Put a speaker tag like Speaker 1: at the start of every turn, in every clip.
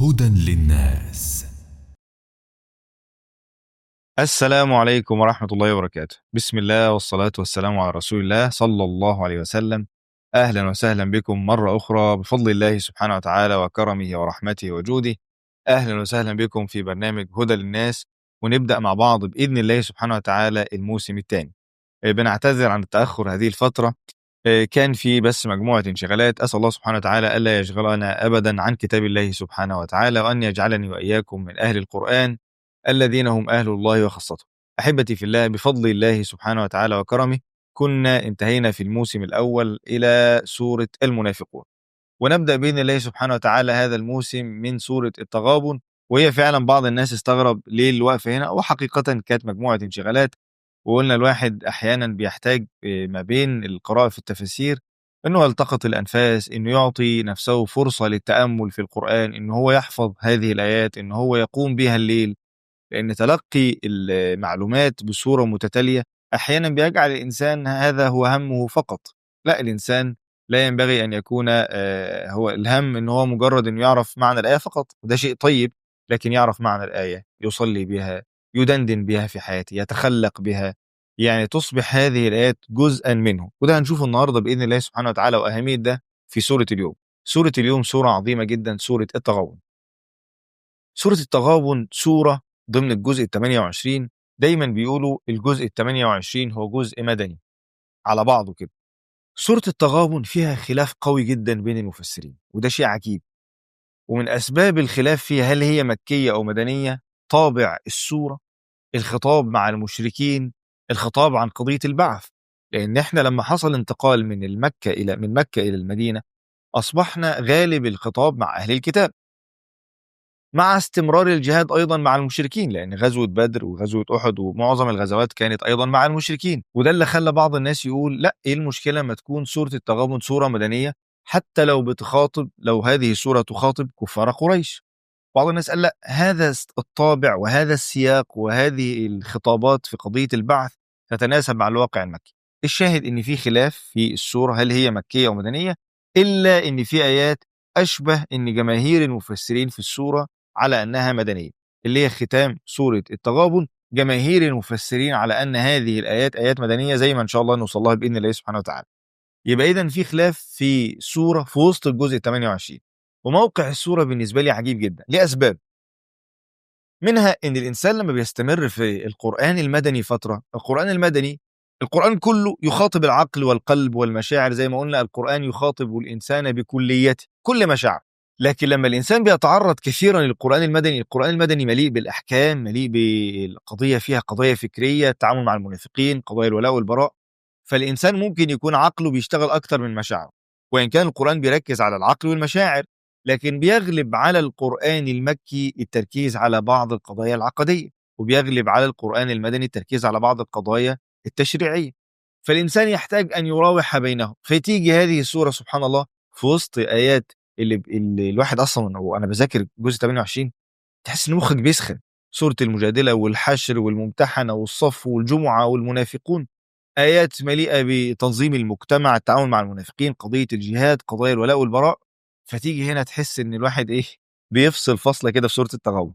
Speaker 1: هدى للناس
Speaker 2: السلام عليكم ورحمة الله وبركاته بسم الله والصلاة والسلام على رسول الله صلى الله عليه وسلم أهلا وسهلا بكم مرة أخرى بفضل الله سبحانه وتعالى وكرمه ورحمته وجوده أهلا وسهلا بكم في برنامج هدى للناس ونبدأ مع بعض بإذن الله سبحانه وتعالى الموسم الثاني بنعتذر عن التأخر هذه الفترة آه، كان في بس مجموعة انشغالات أسأل الله سبحانه وتعالى ألا يشغلنا أبدا عن كتاب الله سبحانه وتعالى وأن يجعلني وإياكم من أهل القرآن الذين هم أهل الله وخاصته أحبتي في الله بفضل الله سبحانه وتعالى وكرمه كنا انتهينا في الموسم الأول إلى سورة المنافقون ونبدأ بإذن الله سبحانه وتعالى هذا الموسم من سورة التغابن وهي فعلا بعض الناس استغرب ليه الوقفة هنا وحقيقة كانت مجموعة انشغالات وقلنا الواحد أحيانا بيحتاج آه، ما بين القراءة في التفاسير انه يلتقط الانفاس انه يعطي نفسه فرصه للتامل في القران انه هو يحفظ هذه الايات انه هو يقوم بها الليل لان تلقي المعلومات بصوره متتاليه احيانا بيجعل الانسان هذا هو همه فقط لا الانسان لا ينبغي ان يكون آه، هو الهم ان هو مجرد انه يعرف معنى الايه فقط وده شيء طيب لكن يعرف معنى الايه يصلي بها يدندن بها في حياته يتخلق بها يعني تصبح هذه الايات جزءا منه وده هنشوفه النهارده باذن الله سبحانه وتعالى واهميه ده في سوره اليوم سوره اليوم سوره عظيمه جدا سوره التغابن سوره التغابن سوره ضمن الجزء ال 28 دايما بيقولوا الجزء ال 28 هو جزء مدني على بعضه كده سورة التغابن فيها خلاف قوي جدا بين المفسرين وده شيء عجيب ومن أسباب الخلاف فيها هل هي مكية أو مدنية طابع السورة الخطاب مع المشركين الخطاب عن قضية البعث لأن احنا لما حصل انتقال من المكة إلى من مكة إلى المدينة أصبحنا غالب الخطاب مع أهل الكتاب مع استمرار الجهاد ايضا مع المشركين لان غزوه بدر وغزوه احد ومعظم الغزوات كانت ايضا مع المشركين وده اللي خلى بعض الناس يقول لا ايه المشكله ما تكون سوره التغابن سوره مدنيه حتى لو بتخاطب لو هذه السوره تخاطب كفار قريش بعض الناس قال لا هذا الطابع وهذا السياق وهذه الخطابات في قضيه البعث تتناسب مع الواقع المكي الشاهد ان في خلاف في السوره هل هي مكيه او مدنيه الا ان في ايات اشبه ان جماهير المفسرين في السوره على انها مدنيه اللي هي ختام سوره التغابن جماهير المفسرين على ان هذه الايات ايات مدنيه زي ما ان شاء الله نوصل لها باذن الله سبحانه وتعالى. يبقى اذا في خلاف في سوره في وسط الجزء 28 وموقع السوره بالنسبه لي عجيب جدا لاسباب منها ان الانسان لما بيستمر في القران المدني فتره القران المدني القران كله يخاطب العقل والقلب والمشاعر زي ما قلنا القران يخاطب الانسان بكليته كل مشاعر لكن لما الانسان بيتعرض كثيرا للقران المدني القران المدني مليء بالاحكام مليء بالقضيه فيها قضايا فكريه التعامل مع المنافقين قضايا الولاء والبراء فالانسان ممكن يكون عقله بيشتغل اكتر من مشاعره وان كان القران بيركز على العقل والمشاعر لكن بيغلب على القران المكي التركيز على بعض القضايا العقديه وبيغلب على القران المدني التركيز على بعض القضايا التشريعيه فالانسان يحتاج ان يراوح بينهم فتيجي هذه السوره سبحان الله في وسط ايات اللي, اللي الواحد اصلا وانا بذاكر جزء 28 تحس ان مخك بيسخن سوره المجادله والحشر والممتحنه والصف والجمعه والمنافقون ايات مليئه بتنظيم المجتمع التعامل مع المنافقين قضيه الجهاد قضايا الولاء والبراء فتيجي هنا تحس ان الواحد ايه بيفصل فصله كده في سوره التغابن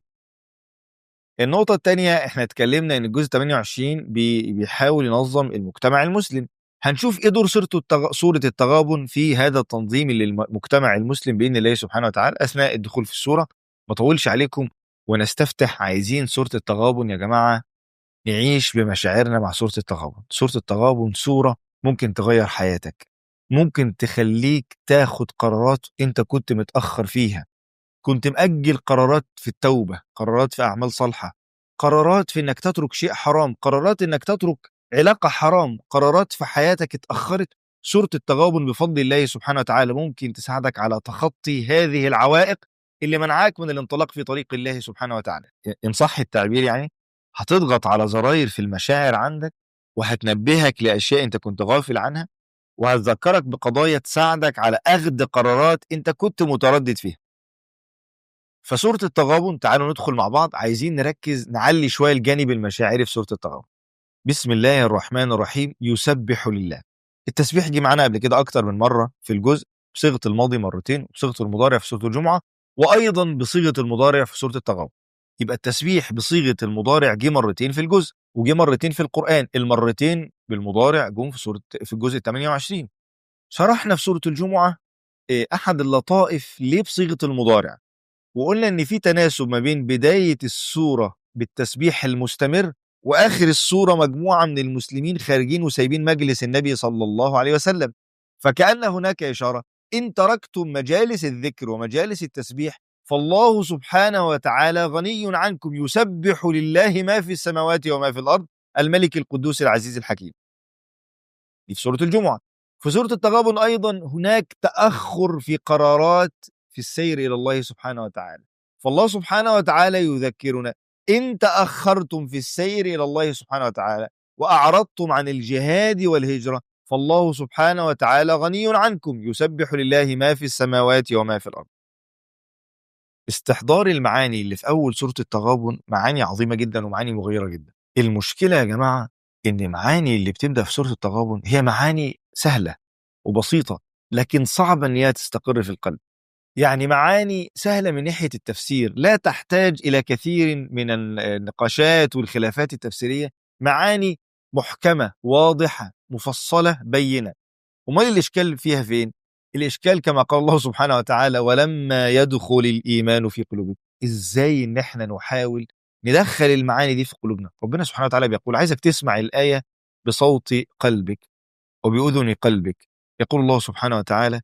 Speaker 2: النقطة الثانية احنا اتكلمنا ان الجزء 28 بي- بيحاول ينظم المجتمع المسلم هنشوف ايه دور سورة التغ... سورة التغابن في هذا التنظيم للمجتمع المسلم باذن الله سبحانه وتعالى اثناء الدخول في السورة ما اطولش عليكم ونستفتح عايزين سورة التغابن يا جماعة نعيش بمشاعرنا مع سورة التغابن سورة التغابن سورة ممكن تغير حياتك ممكن تخليك تاخد قرارات انت كنت متأخر فيها كنت مأجل قرارات في التوبة قرارات في أعمال صالحة قرارات في انك تترك شيء حرام قرارات انك تترك علاقة حرام قرارات في حياتك اتأخرت سورة التغابن بفضل الله سبحانه وتعالى ممكن تساعدك على تخطي هذه العوائق اللي منعاك من الانطلاق في طريق الله سبحانه وتعالى إن صح التعبير يعني هتضغط على زراير في المشاعر عندك وهتنبهك لأشياء أنت كنت غافل عنها وهتذكرك بقضايا تساعدك على أخذ قرارات أنت كنت متردد فيها فسورة التغابن تعالوا ندخل مع بعض عايزين نركز نعلي شوية الجانب المشاعري في سورة التغابن بسم الله الرحمن الرحيم يسبح لله التسبيح جه معانا قبل كده أكتر من مرة في الجزء بصيغة الماضي مرتين وبصيغة المضارع في سورة الجمعة وايضا بصيغه المضارع في سوره التغابن يبقى التسبيح بصيغه المضارع جه مرتين في الجزء وجه مرتين في القران المرتين بالمضارع جم في سوره في الجزء 28 شرحنا في سوره الجمعه إيه، احد اللطائف ليه بصيغه المضارع وقلنا ان في تناسب ما بين بدايه السوره بالتسبيح المستمر واخر السوره مجموعه من المسلمين خارجين وسايبين مجلس النبي صلى الله عليه وسلم فكأن هناك اشاره ان تركتم مجالس الذكر ومجالس التسبيح فالله سبحانه وتعالى غني عنكم يسبح لله ما في السماوات وما في الارض الملك القدوس العزيز الحكيم دي في سوره الجمعه في سوره التغابن ايضا هناك تاخر في قرارات في السير الى الله سبحانه وتعالى فالله سبحانه وتعالى يذكرنا ان تاخرتم في السير الى الله سبحانه وتعالى واعرضتم عن الجهاد والهجره فالله سبحانه وتعالى غني عنكم يسبح لله ما في السماوات وما في الارض استحضار المعاني اللي في اول سوره التغابن معاني عظيمه جدا ومعاني مغيره جدا المشكله يا جماعه ان معاني اللي بتبدا في سوره التغابن هي معاني سهله وبسيطه لكن صعبه ان هي تستقر في القلب يعني معاني سهله من ناحيه التفسير لا تحتاج الى كثير من النقاشات والخلافات التفسيريه معاني محكمه واضحه مفصله بينه امال الاشكال فيها فين الاشكال كما قال الله سبحانه وتعالى ولما يدخل الايمان في قلوبكم ازاي ان احنا نحاول ندخل المعاني دي في قلوبنا ربنا سبحانه وتعالى بيقول عايزك تسمع الايه بصوت قلبك وباذن قلبك يقول الله سبحانه وتعالى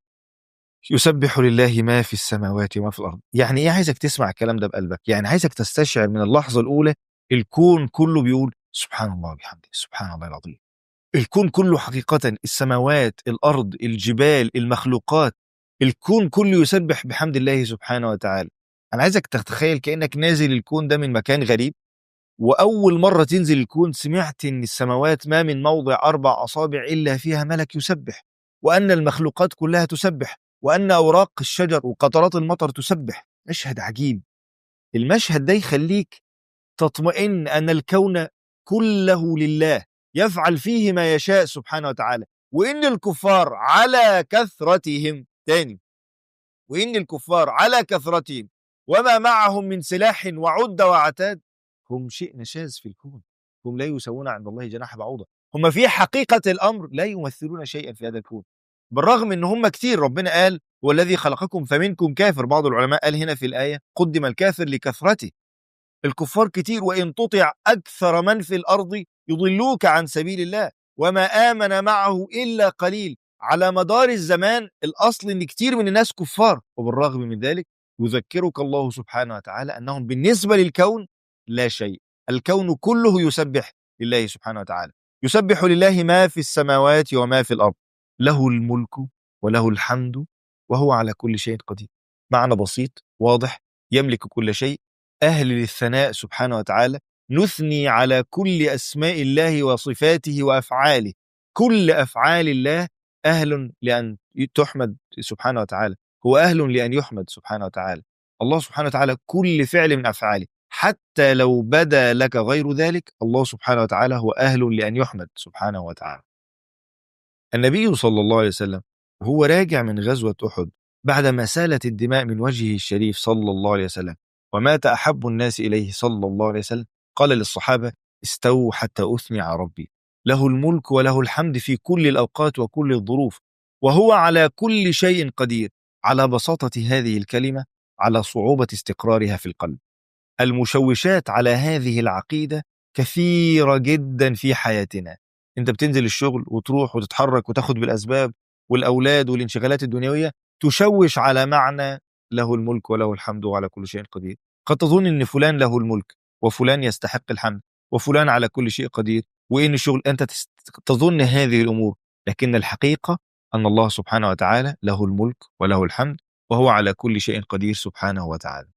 Speaker 2: يسبح لله ما في السماوات وما في الارض يعني ايه عايزك تسمع الكلام ده بقلبك يعني عايزك تستشعر من اللحظه الاولى الكون كله بيقول سبحان الله وبحمده سبحان الله العظيم الكون كله حقيقة السماوات الأرض الجبال المخلوقات الكون كله يسبح بحمد الله سبحانه وتعالى أنا عايزك تتخيل كأنك نازل الكون ده من مكان غريب وأول مرة تنزل الكون سمعت إن السماوات ما من موضع أربع أصابع إلا فيها ملك يسبح وأن المخلوقات كلها تسبح وأن أوراق الشجر وقطرات المطر تسبح مشهد عجيب المشهد ده يخليك تطمئن أن الكون كله لله يفعل فيه ما يشاء سبحانه وتعالى وإن الكفار على كثرتهم تاني وإن الكفار على كثرتهم وما معهم من سلاح وعدة وعتاد هم شيء نشاز في الكون هم لا يسوون عند الله جناح بعوضة هم في حقيقة الأمر لا يمثلون شيئا في هذا الكون بالرغم ان هم كتير ربنا قال هو الذي خلقكم فمنكم كافر بعض العلماء قال هنا في الآية قدم الكافر لكثرته الكفار كتير وإن تطع أكثر من في الأرض يضلوك عن سبيل الله وما آمن معه إلا قليل على مدار الزمان الأصل إن كتير من الناس كفار وبالرغم من ذلك يذكرك الله سبحانه وتعالى أنهم بالنسبة للكون لا شيء الكون كله يسبح لله سبحانه وتعالى يسبح لله ما في السماوات وما في الأرض له الملك وله الحمد وهو على كل شيء قدير معنى بسيط واضح يملك كل شيء أهل للثناء سبحانه وتعالى نثني على كل أسماء الله وصفاته وأفعاله كل أفعال الله أهل لأن تحمد سبحانه وتعالى هو أهل لأن يحمد سبحانه وتعالى الله سبحانه وتعالى كل فعل من أفعاله حتى لو بدا لك غير ذلك الله سبحانه وتعالى هو أهل لأن يحمد سبحانه وتعالى النبي صلى الله عليه وسلم هو راجع من غزوة أحد بعدما سالت الدماء من وجهه الشريف صلى الله عليه وسلم ومات أحب الناس إليه صلى الله عليه وسلم قال للصحابة استووا حتى أثني على ربي له الملك وله الحمد في كل الأوقات وكل الظروف وهو على كل شيء قدير على بساطة هذه الكلمة على صعوبة استقرارها في القلب المشوشات على هذه العقيدة كثيرة جدا في حياتنا انت بتنزل الشغل وتروح وتتحرك وتاخد بالأسباب والأولاد والانشغالات الدنيوية تشوش على معنى له الملك وله الحمد وعلى كل شيء قدير قد تظن ان فلان له الملك وفلان يستحق الحمد وفلان على كل شيء قدير وان الشغل انت تظن هذه الامور لكن الحقيقه ان الله سبحانه وتعالى له الملك وله الحمد وهو على كل شيء قدير سبحانه وتعالى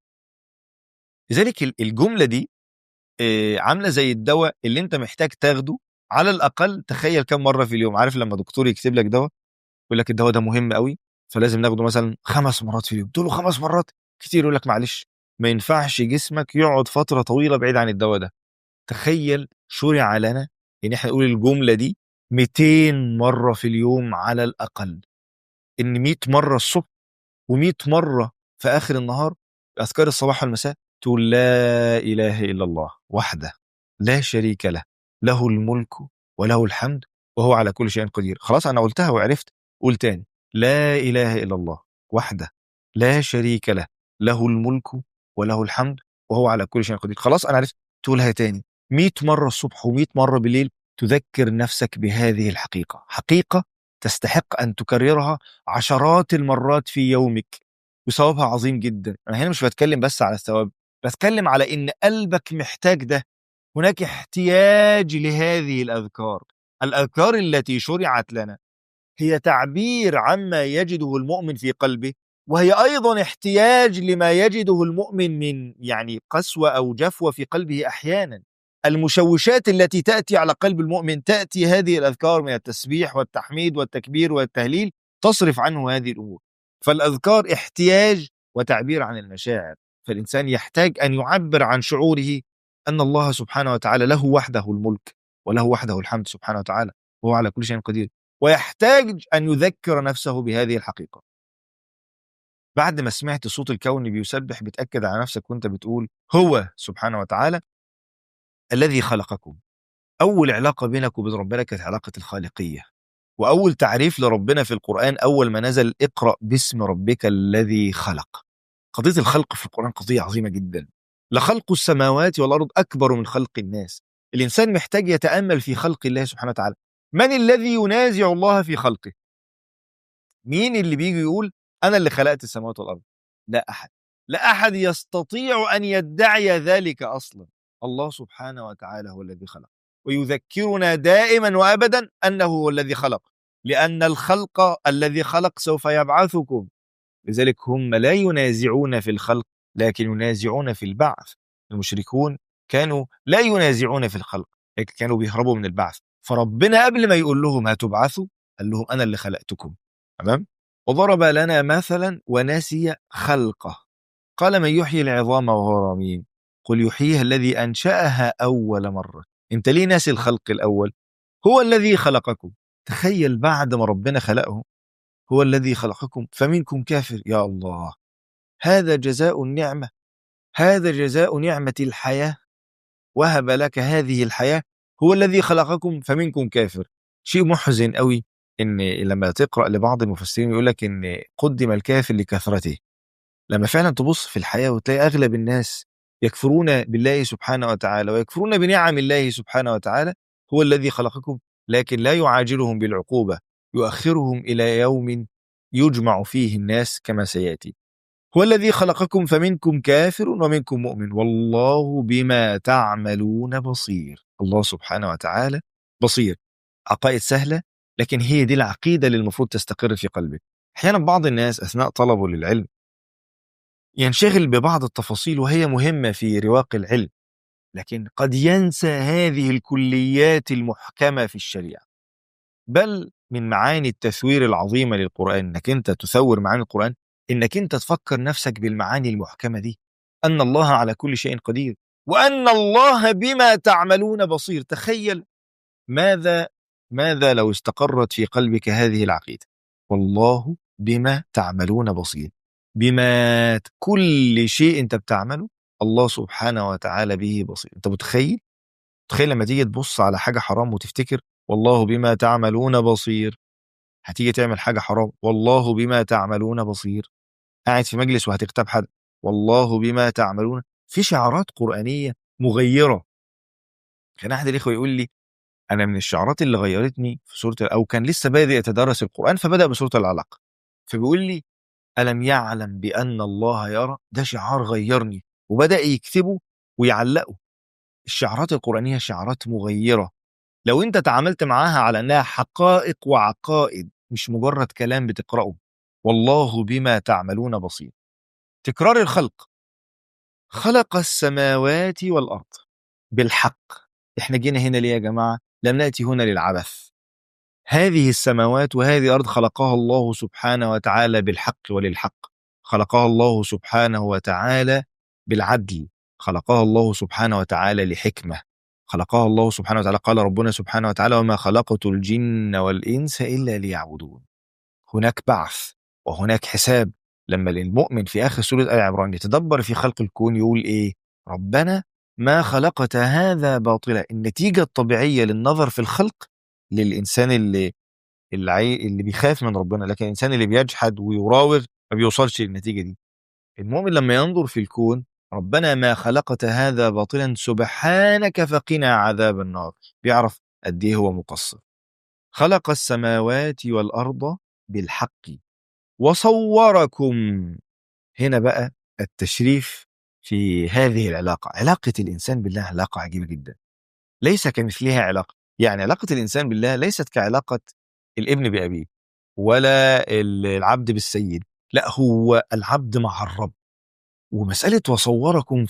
Speaker 2: لذلك الجمله دي عامله زي الدواء اللي انت محتاج تاخده على الاقل تخيل كم مره في اليوم عارف لما دكتور يكتب لك دواء يقول لك الدواء ده مهم قوي فلازم ناخده مثلا خمس مرات في اليوم تقول له خمس مرات كتير يقول لك معلش ما ينفعش جسمك يقعد فتره طويله بعيد عن الدواء ده تخيل شرع لنا ان احنا نقول الجمله دي 200 مره في اليوم على الاقل ان 100 مره الصبح و100 مره في اخر النهار اذكار الصباح والمساء تقول لا اله الا الله وحده لا شريك له له الملك وله الحمد وهو على كل شيء قدير خلاص انا قلتها وعرفت قول تاني لا اله الا الله وحده لا شريك له له الملك وله الحمد وهو على كل شيء قدير خلاص انا عرفت تقولها تاني 100 مره الصبح و100 مره بالليل تذكر نفسك بهذه الحقيقه حقيقه تستحق ان تكررها عشرات المرات في يومك وثوابها عظيم جدا انا هنا مش بتكلم بس على الثواب بتكلم على ان قلبك محتاج ده هناك احتياج لهذه الاذكار الاذكار التي شرعت لنا هي تعبير عما يجده المؤمن في قلبه وهي ايضا احتياج لما يجده المؤمن من يعني قسوه او جفوه في قلبه احيانا المشوشات التي تاتي على قلب المؤمن تاتي هذه الاذكار من التسبيح والتحميد والتكبير والتهليل تصرف عنه هذه الامور فالاذكار احتياج وتعبير عن المشاعر فالانسان يحتاج ان يعبر عن شعوره ان الله سبحانه وتعالى له وحده الملك وله وحده الحمد سبحانه وتعالى وهو على كل شيء قدير ويحتاج ان يذكر نفسه بهذه الحقيقه بعد ما سمعت صوت الكون بيسبح بتاكد على نفسك وانت بتقول هو سبحانه وتعالى الذي خلقكم اول علاقه بينك وبين ربنا كانت علاقه الخالقيه واول تعريف لربنا في القران اول ما نزل اقرا باسم ربك الذي خلق قضيه الخلق في القران قضيه عظيمه جدا لخلق السماوات والارض اكبر من خلق الناس الانسان محتاج يتامل في خلق الله سبحانه وتعالى من الذي ينازع الله في خلقه مين اللي بيجي يقول انا اللي خلقت السماوات والارض لا احد لا احد يستطيع ان يدعي ذلك اصلا الله سبحانه وتعالى هو الذي خلق ويذكرنا دائما وابدا انه هو الذي خلق لان الخلق الذي خلق سوف يبعثكم لذلك هم لا ينازعون في الخلق لكن ينازعون في البعث المشركون كانوا لا ينازعون في الخلق لكن كانوا بيهربوا من البعث فربنا قبل ما يقول لهم هتبعثوا قال لهم انا اللي خلقتكم تمام وضرب لنا مثلا ونسي خلقه قال من يحيي العظام وهو رميم قل يحييها الذي انشاها اول مره انت ليه ناسي الخلق الاول هو الذي خلقكم تخيل بعد ما ربنا خلقه هو الذي خلقكم فمنكم كافر يا الله هذا جزاء النعمه هذا جزاء نعمه الحياه وهب لك هذه الحياه هو الذي خلقكم فمنكم كافر شيء محزن قوي ان لما تقرا لبعض المفسرين يقول لك ان قدم الكافر لكثرته لما فعلا تبص في الحياه وتلاقي اغلب الناس يكفرون بالله سبحانه وتعالى ويكفرون بنعم الله سبحانه وتعالى هو الذي خلقكم لكن لا يعاجلهم بالعقوبه يؤخرهم الى يوم يجمع فيه الناس كما سياتي هو الذي خلقكم فمنكم كافر ومنكم مؤمن والله بما تعملون بصير الله سبحانه وتعالى بصير عقائد سهله لكن هي دي العقيده اللي المفروض تستقر في قلبك احيانا بعض الناس اثناء طلبه للعلم ينشغل ببعض التفاصيل وهي مهمه في رواق العلم لكن قد ينسى هذه الكليات المحكمه في الشريعه بل من معاني التثوير العظيمه للقران انك انت تثور معاني القران انك انت تفكر نفسك بالمعاني المحكمه دي ان الله على كل شيء قدير وان الله بما تعملون بصير تخيل ماذا ماذا لو استقرت في قلبك هذه العقيده والله بما تعملون بصير بما كل شيء انت بتعمله الله سبحانه وتعالى به بصير انت متخيل تخيل لما تيجي تبص على حاجه حرام وتفتكر والله بما تعملون بصير هتيجي تعمل حاجه حرام والله بما تعملون بصير قاعد في مجلس وهتغتاب حد والله بما تعملون في شعارات قرانيه مغيره كان احد الاخوه يقول لي انا من الشعارات اللي غيرتني في سوره او كان لسه بادئ يتدرس القران فبدا بسوره العلق فبيقول لي الم يعلم بان الله يرى ده شعار غيرني وبدا يكتبه ويعلقه الشعارات القرانيه شعارات مغيره لو انت تعاملت معاها على انها حقائق وعقائد مش مجرد كلام بتقراه والله بما تعملون بصير تكرار الخلق خلق السماوات والارض بالحق احنا جينا هنا ليه يا جماعه لم ناتي هنا للعبث هذه السماوات وهذه الارض خلقها الله سبحانه وتعالى بالحق وللحق خلقها الله سبحانه وتعالى بالعدل خلقها الله سبحانه وتعالى لحكمه خلقها الله سبحانه وتعالى قال ربنا سبحانه وتعالى وما خلقت الجن والانس الا ليعبدون هناك بعث وهناك حساب لما المؤمن في اخر سوره ال عمران يتدبر في خلق الكون يقول ايه ربنا ما خلقت هذا باطلا النتيجه الطبيعيه للنظر في الخلق للانسان اللي اللي, عاي... اللي بيخاف من ربنا لكن الانسان اللي بيجحد ويراوغ ما بيوصلش للنتيجه دي المؤمن لما ينظر في الكون ربنا ما خلقت هذا باطلا سبحانك فقنا عذاب النار بيعرف قد ايه هو مقصر خلق السماوات والارض بالحق وصوركم هنا بقى التشريف في هذه العلاقه علاقه الانسان بالله علاقه عجيبه جدا ليس كمثلها علاقه يعني علاقه الانسان بالله ليست كعلاقه الابن بابيه ولا العبد بالسيد لا هو العبد مع الرب ومسألة وصوركم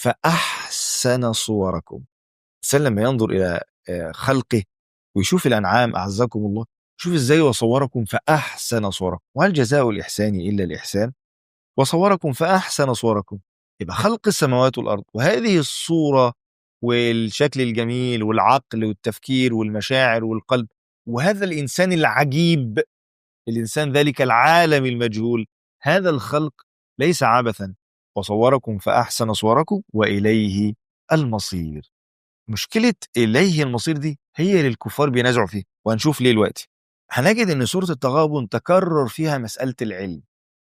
Speaker 2: فأحسن صوركم الإنسان لما ينظر إلى خلقه ويشوف الأنعام أعزكم الله شوف إزاي وصوركم فأحسن صوركم وهل جزاء الإحسان إلا الإحسان وصوركم فأحسن صوركم يبقى خلق السماوات والأرض وهذه الصورة والشكل الجميل والعقل والتفكير والمشاعر والقلب وهذا الإنسان العجيب الإنسان ذلك العالم المجهول هذا الخلق ليس عبثا وصوركم فأحسن صوركم وإليه المصير مشكلة إليه المصير دي هي للكفار بينازعوا فيه وهنشوف ليه دلوقتي هنجد ان سورة التغابن تكرر فيها مسألة العلم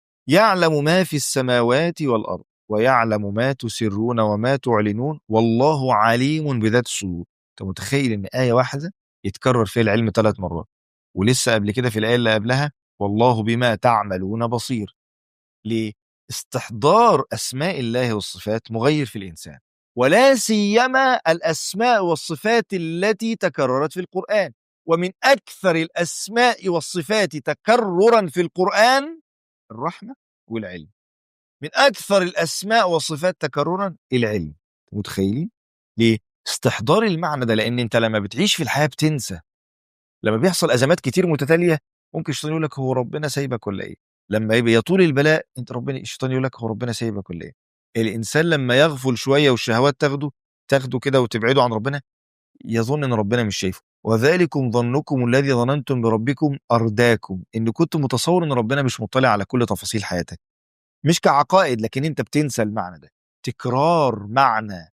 Speaker 2: يعلم ما في السماوات والأرض ويعلم ما تسرون وما تعلنون والله عليم بذات الصدور انت متخيل ان آية واحدة يتكرر فيها العلم ثلاث مرات ولسه قبل كده في الآية اللي قبلها والله بما تعملون بصير ليه؟ استحضار أسماء الله والصفات مغير في الإنسان ولا سيما الأسماء والصفات التي تكررت في القرآن ومن أكثر الأسماء والصفات تكررا في القرآن الرحمة والعلم من أكثر الأسماء والصفات تكررا العلم متخيلين؟ ليه؟ استحضار المعنى ده لأن أنت لما بتعيش في الحياة بتنسى لما بيحصل أزمات كتير متتالية ممكن الشيطان يقول لك هو ربنا سايبك ولا إيه؟ لما يبقى يطول البلاء انت ربنا الشيطان يقول لك هو ربنا سايبك ولا ايه؟ الانسان لما يغفل شويه والشهوات تاخده تاخده كده وتبعده عن ربنا يظن ان ربنا مش شايفه وذلكم ظنكم الذي ظننتم بربكم ارداكم ان كنت متصور ان ربنا مش مطلع على كل تفاصيل حياتك مش كعقائد لكن انت بتنسى المعنى ده تكرار معنى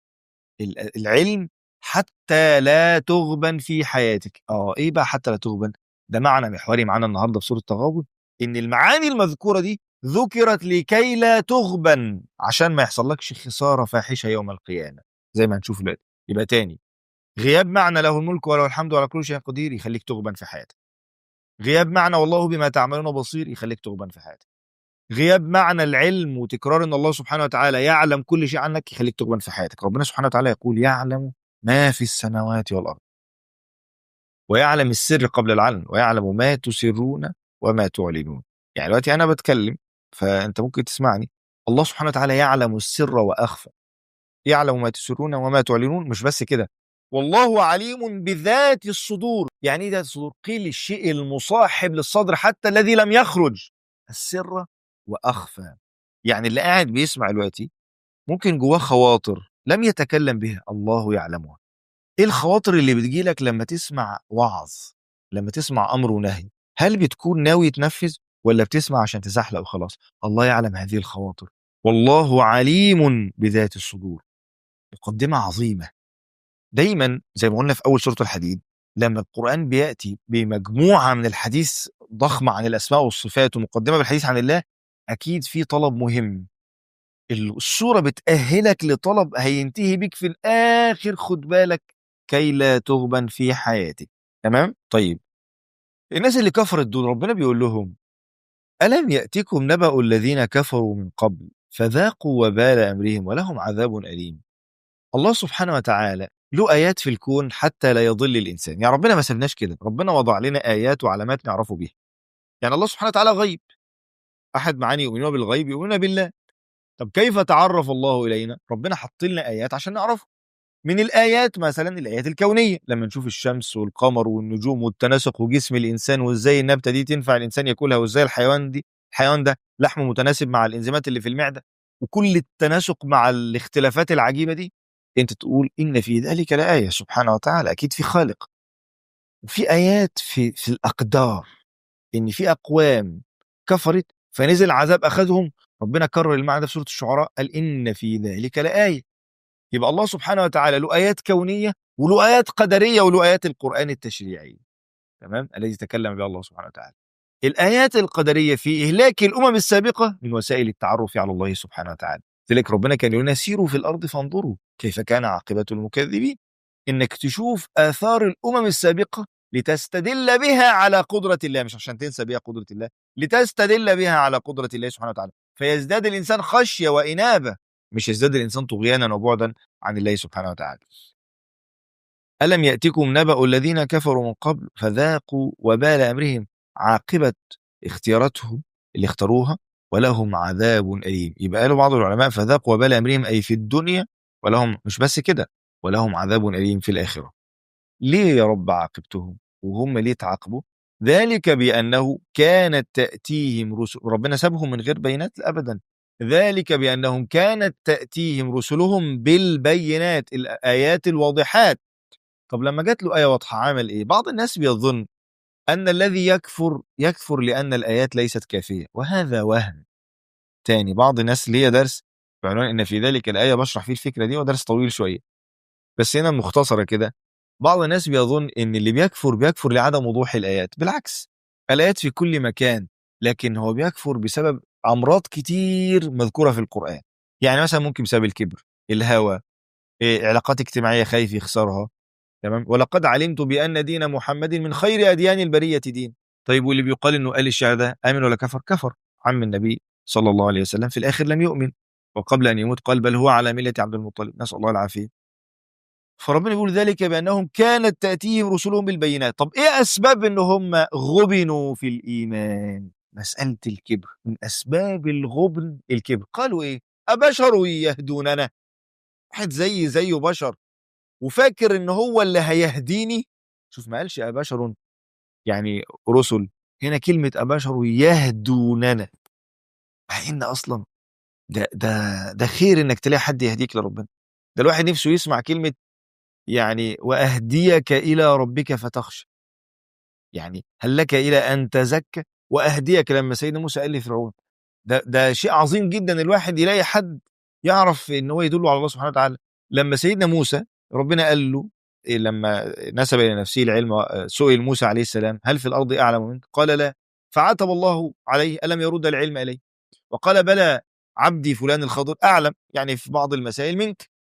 Speaker 2: العلم حتى لا تغبن في حياتك اه ايه بقى حتى لا تغبن ده معنى محوري معانا النهارده في سوره التغابن ان المعاني المذكوره دي ذكرت لكي لا تغبن عشان ما يحصلكش خساره فاحشه يوم القيامه زي ما هنشوف دلوقتي يبقى تاني غياب معنى له الملك وله الحمد على كل شيء قدير يخليك تغبن في حياتك غياب معنى والله بما تعملون بصير يخليك تغبن في حياتك غياب معنى العلم وتكرار ان الله سبحانه وتعالى يعلم كل شيء عنك يخليك تغبن في حياتك ربنا سبحانه وتعالى يقول يعلم ما في السماوات والارض ويعلم السر قبل العلن ويعلم ما تسرون وما تعلنون يعني دلوقتي انا بتكلم فانت ممكن تسمعني الله سبحانه وتعالى يعلم السر واخفى يعلم ما تسرون وما تعلنون مش بس كده والله عليم بذات الصدور يعني ايه ذات الصدور قيل الشيء المصاحب للصدر حتى الذي لم يخرج السر واخفى يعني اللي قاعد بيسمع دلوقتي ممكن جواه خواطر لم يتكلم بها الله يعلمها ايه الخواطر اللي بتجي لك لما تسمع وعظ لما تسمع امر ونهي هل بتكون ناوي تنفذ ولا بتسمع عشان تزحلق وخلاص الله يعلم هذه الخواطر والله عليم بذات الصدور مقدمة عظيمة دايما زي ما قلنا في أول سورة الحديد لما القرآن بيأتي بمجموعة من الحديث ضخمة عن الأسماء والصفات ومقدمة بالحديث عن الله أكيد في طلب مهم السورة بتأهلك لطلب هينتهي بيك في الآخر خد بالك كي لا تغبن في حياتك تمام؟ طيب الناس اللي كفرت دول ربنا بيقول لهم ألم يأتكم نبأ الذين كفروا من قبل فذاقوا وبال أمرهم ولهم عذاب أليم الله سبحانه وتعالى له آيات في الكون حتى لا يضل الإنسان يعني ربنا ما سبناش كده ربنا وضع لنا آيات وعلامات نعرفه بيها يعني الله سبحانه وتعالى غيب أحد معاني يؤمنون بالغيب يؤمنون بالله طب كيف تعرف الله إلينا ربنا حط لنا آيات عشان نعرفه من الآيات مثلا الآيات الكونية لما نشوف الشمس والقمر والنجوم والتناسق وجسم الإنسان وإزاي النبتة دي تنفع الإنسان ياكلها وإزاي الحيوان دي الحيوان ده لحمه متناسب مع الإنزيمات اللي في المعدة وكل التناسق مع الاختلافات العجيبة دي أنت تقول إن في ذلك لآية سبحانه وتعالى أكيد في خالق وفي آيات في في الأقدار إن في أقوام كفرت فنزل عذاب أخذهم ربنا كرر المعنى ده في سوره الشعراء قال ان في ذلك لايه يبقى الله سبحانه وتعالى له ايات كونيه وله ايات قدريه وله ايات القران التشريعيه تمام الذي تكلم بها الله سبحانه وتعالى الايات القدريه في اهلاك الامم السابقه من وسائل التعرف على الله سبحانه وتعالى لذلك ربنا كان يقول لنا سيروا في الارض فانظروا كيف كان عاقبه المكذبين انك تشوف اثار الامم السابقه لتستدل بها على قدره الله مش عشان تنسى بها قدره الله لتستدل بها على قدره الله سبحانه وتعالى فيزداد الانسان خشيه وانابه مش يزداد الانسان طغيانا وبعدا عن الله سبحانه وتعالى الم ياتكم نبأ الذين كفروا من قبل فذاقوا وبال امرهم عاقبه اختياراتهم اللي اختاروها ولهم عذاب اليم يبقى قالوا بعض العلماء فذاقوا وبال امرهم اي في الدنيا ولهم مش بس كده ولهم عذاب اليم في الاخره ليه يا رب عاقبتهم وهم ليه تعاقبوا ذلك بانه كانت تاتيهم رسل ربنا سابهم من غير بينات ابدا ذلك بانهم كانت تاتيهم رسلهم بالبينات الايات الواضحات طب لما جات له ايه واضحه عمل ايه بعض الناس بيظن ان الذي يكفر يكفر لان الايات ليست كافيه وهذا وهم تاني بعض الناس ليا درس بعنوان ان في ذلك الايه بشرح فيه الفكره دي ودرس طويل شويه بس هنا مختصره كده بعض الناس بيظن ان اللي بيكفر بيكفر لعدم وضوح الايات بالعكس الايات في كل مكان لكن هو بيكفر بسبب امراض كتير مذكوره في القران يعني مثلا ممكن بسبب الكبر الهوى إيه، علاقات اجتماعيه خايف يخسرها تمام ولقد علمت بان دين محمد من خير اديان البريه دين طيب واللي بيقال انه قال الشعر ده امن ولا كفر كفر عم النبي صلى الله عليه وسلم في الاخر لم يؤمن وقبل ان يموت قال بل هو على مله عبد المطلب نسال الله العافيه فربنا بيقول ذلك بانهم كانت تاتيهم رسلهم بالبينات طب ايه اسباب ان هم غبنوا في الايمان مساله الكبر من اسباب الغبن الكبر قالوا ايه ابشر يهدوننا واحد زي زيه بشر وفاكر ان هو اللي هيهديني شوف ما قالش ابشر يعني رسل هنا كلمه ابشر يهدوننا مع ان اصلا ده ده ده خير انك تلاقي حد يهديك لربنا ده الواحد نفسه يسمع كلمه يعني واهديك الى ربك فتخشى يعني هل لك الى ان تزكى واهديك لما سيدنا موسى قال لفرعون ده ده شيء عظيم جدا الواحد يلاقي حد يعرف ان هو يدله على الله سبحانه وتعالى لما سيدنا موسى ربنا قال له إيه لما نسب الى نفسه العلم سئل موسى عليه السلام هل في الارض اعلم منك؟ قال لا فعتب الله عليه الم يرد العلم اليه وقال بلى عبدي فلان الخضر اعلم يعني في بعض المسائل منك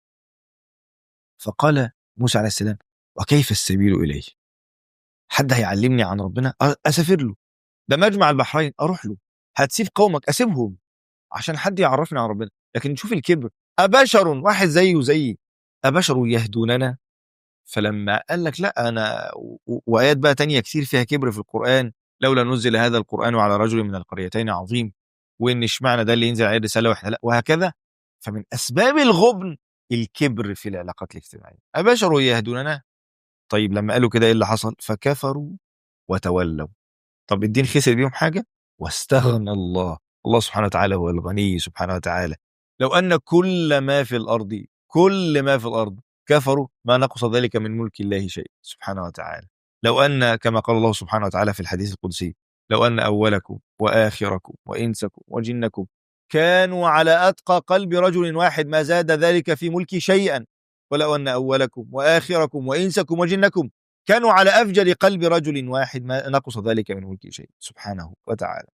Speaker 2: فقال موسى عليه السلام وكيف السبيل اليه؟ حد هيعلمني عن ربنا اسافر له ده مجمع البحرين اروح له هتسيب قومك اسيبهم عشان حد يعرفني عن ربنا لكن نشوف الكبر ابشر واحد زيه زيي ابشر يهدوننا فلما قال لك لا انا وايات بقى تانية كتير فيها كبر في القران لولا نزل هذا القران على رجل من القريتين عظيم وان اشمعنى ده اللي ينزل عليه رساله واحنا لا وهكذا فمن اسباب الغبن الكبر في العلاقات الاجتماعيه ابشر يهدوننا طيب لما قالوا كده ايه اللي حصل فكفروا وتولوا طب الدين خسر بيهم حاجه واستغنى الله الله سبحانه وتعالى هو الغني سبحانه وتعالى لو ان كل ما في الارض كل ما في الارض كفروا ما نقص ذلك من ملك الله شيء سبحانه وتعالى لو ان كما قال الله سبحانه وتعالى في الحديث القدسي لو ان اولكم واخركم وانسكم وجنكم كانوا على اتقى قلب رجل واحد ما زاد ذلك في ملكي شيئا ولو ان اولكم واخركم وانسكم وجنكم كانوا على افجر قلب رجل واحد ما نقص ذلك من ملكي شيء سبحانه وتعالى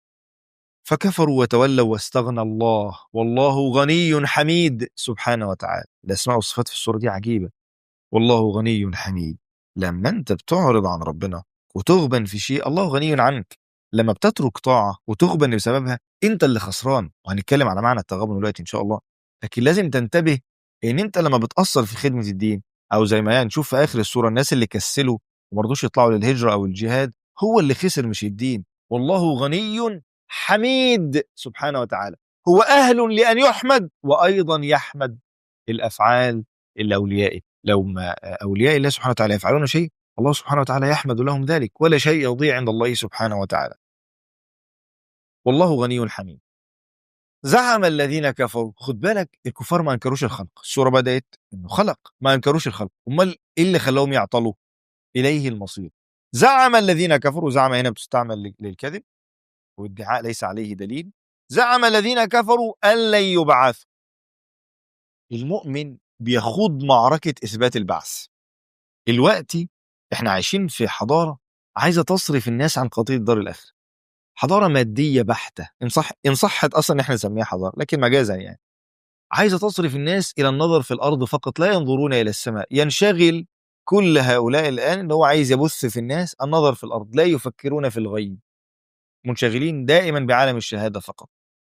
Speaker 2: فكفروا وتولوا واستغنى الله والله غني حميد سبحانه وتعالى الاسماء والصفات في السوره دي عجيبه والله غني حميد لما انت بتعرض عن ربنا وتغبن في شيء الله غني عنك لما بتترك طاعه وتغبن بسببها انت اللي خسران وهنتكلم على معنى التغابن دلوقتي ان شاء الله لكن لازم تنتبه ان انت لما بتاثر في خدمه الدين او زي ما نشوف في اخر السوره الناس اللي كسلوا وما رضوش يطلعوا للهجره او الجهاد هو اللي خسر مش الدين والله غني حميد سبحانه وتعالى هو أهل لأن يحمد وأيضا يحمد الأفعال الأولياء لو ما أولياء الله سبحانه وتعالى يفعلون شيء الله سبحانه وتعالى يحمد لهم ذلك ولا شيء يضيع عند الله سبحانه وتعالى والله غني حميد زعم الذين كفروا خد بالك الكفار ما انكروش الخلق السوره بدات انه خلق ما انكروش الخلق امال ايه اللي خلاهم يعطلوا اليه المصير زعم الذين كفروا زعم هنا بتستعمل للكذب وادعاء ليس عليه دليل زعم الذين كفروا أن لن يبعثوا المؤمن بيخوض معركة إثبات البعث دلوقتي احنا عايشين في حضارة عايزة تصرف الناس عن قضية دار الآخرة حضارة مادية بحتة إن صح إن صحت أصلا إن احنا نسميها حضارة لكن مجازا يعني عايزة تصرف الناس إلى النظر في الأرض فقط لا ينظرون إلى السماء ينشغل كل هؤلاء الآن إن هو عايز يبث في الناس النظر في الأرض لا يفكرون في الغيب منشغلين دائما بعالم الشهادة فقط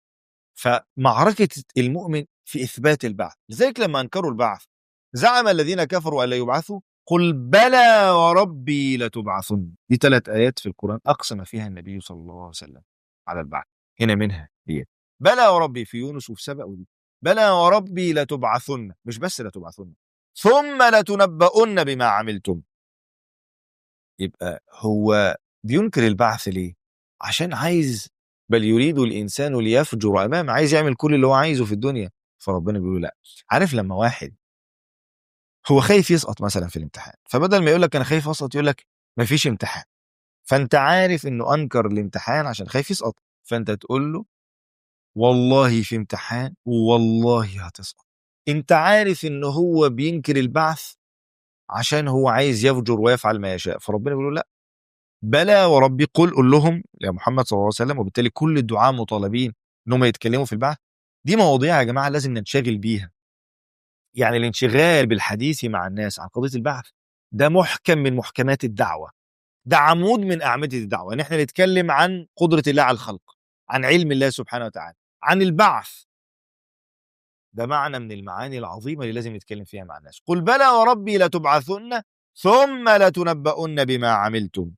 Speaker 2: فمعركة المؤمن في إثبات البعث لذلك لما أنكروا البعث زعم الذين كفروا أن لا يبعثوا قل بلى وربي لتبعثن دي ثلاث آيات في القرآن أقسم فيها النبي صلى الله عليه وسلم على البعث هنا منها هي بلى وربي في يونس وفي سبأ ودي بلى وربي لتبعثن مش بس لتبعثن ثم لتنبؤن بما عملتم يبقى هو بينكر البعث ليه عشان عايز بل يريد الانسان ليفجر امامه عايز يعمل كل اللي هو عايزه في الدنيا فربنا بيقول لا عارف لما واحد هو خايف يسقط مثلا في الامتحان فبدل ما يقول لك انا خايف اسقط يقول لك مفيش امتحان فانت عارف انه انكر الامتحان عشان خايف يسقط فانت تقول له والله في امتحان والله هتسقط انت عارف ان هو بينكر البعث عشان هو عايز يفجر ويفعل ما يشاء فربنا بيقول له لا بلى وربي قل قل لهم يا محمد صلى الله عليه وسلم وبالتالي كل الدعاء مطالبين انهم يتكلموا في البعث دي مواضيع يا جماعه لازم ننشغل بيها يعني الانشغال بالحديث مع الناس عن قضيه البعث ده محكم من محكمات الدعوه ده عمود من اعمده الدعوه ان احنا نتكلم عن قدره الله على الخلق عن علم الله سبحانه وتعالى عن البعث ده معنى من المعاني العظيمه اللي لازم نتكلم فيها مع الناس قل بلى وربي لتبعثن ثم لتنبؤن بما عملتم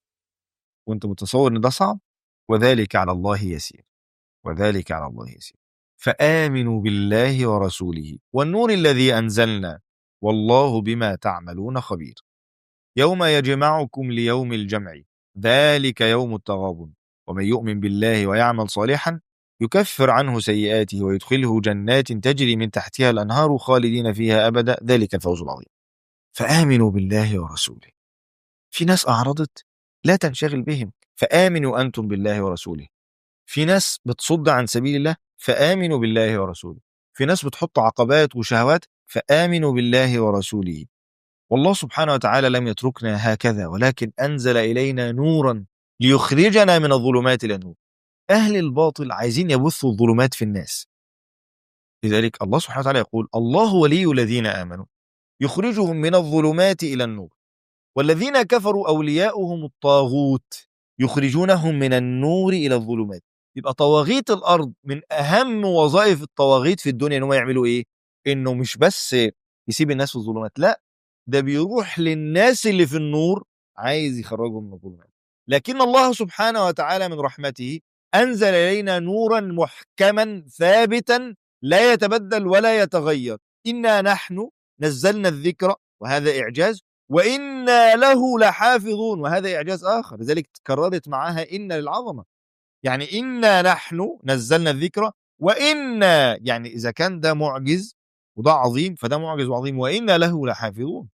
Speaker 2: وانت متصور ان ده صعب وذلك على الله يسير وذلك على الله يسير فآمنوا بالله ورسوله والنور الذي أنزلنا والله بما تعملون خبير يوم يجمعكم ليوم الجمع ذلك يوم التغابن ومن يؤمن بالله ويعمل صالحا يكفر عنه سيئاته ويدخله جنات تجري من تحتها الأنهار خالدين فيها أبدا ذلك الفوز العظيم فآمنوا بالله ورسوله في ناس أعرضت لا تنشغل بهم فآمنوا أنتم بالله ورسوله في ناس بتصد عن سبيل الله فآمنوا بالله ورسوله في ناس بتحط عقبات وشهوات فآمنوا بالله ورسوله والله سبحانه وتعالى لم يتركنا هكذا ولكن أنزل إلينا نورا ليخرجنا من الظلمات إلى النور أهل الباطل عايزين يبثوا الظلمات في الناس لذلك الله سبحانه وتعالى يقول الله ولي الذين آمنوا يخرجهم من الظلمات إلى النور والذين كفروا أولياؤهم الطاغوت يخرجونهم من النور إلى الظلمات يبقى طواغيت الأرض من أهم وظائف الطواغيت في الدنيا إنهم يعملوا إيه؟ إنه مش بس يسيب الناس في الظلمات لا ده بيروح للناس اللي في النور عايز يخرجهم من الظلمات لكن الله سبحانه وتعالى من رحمته أنزل إلينا نورا محكما ثابتا لا يتبدل ولا يتغير إنا نحن نزلنا الذكر وهذا إعجاز وإنا له لحافظون وهذا إعجاز آخر لذلك تكررت معاها إن للعظمة يعني إنا نحن نزلنا الذكر وإنا يعني إذا كان ده معجز وده عظيم فده معجز وعظيم وإنا له لحافظون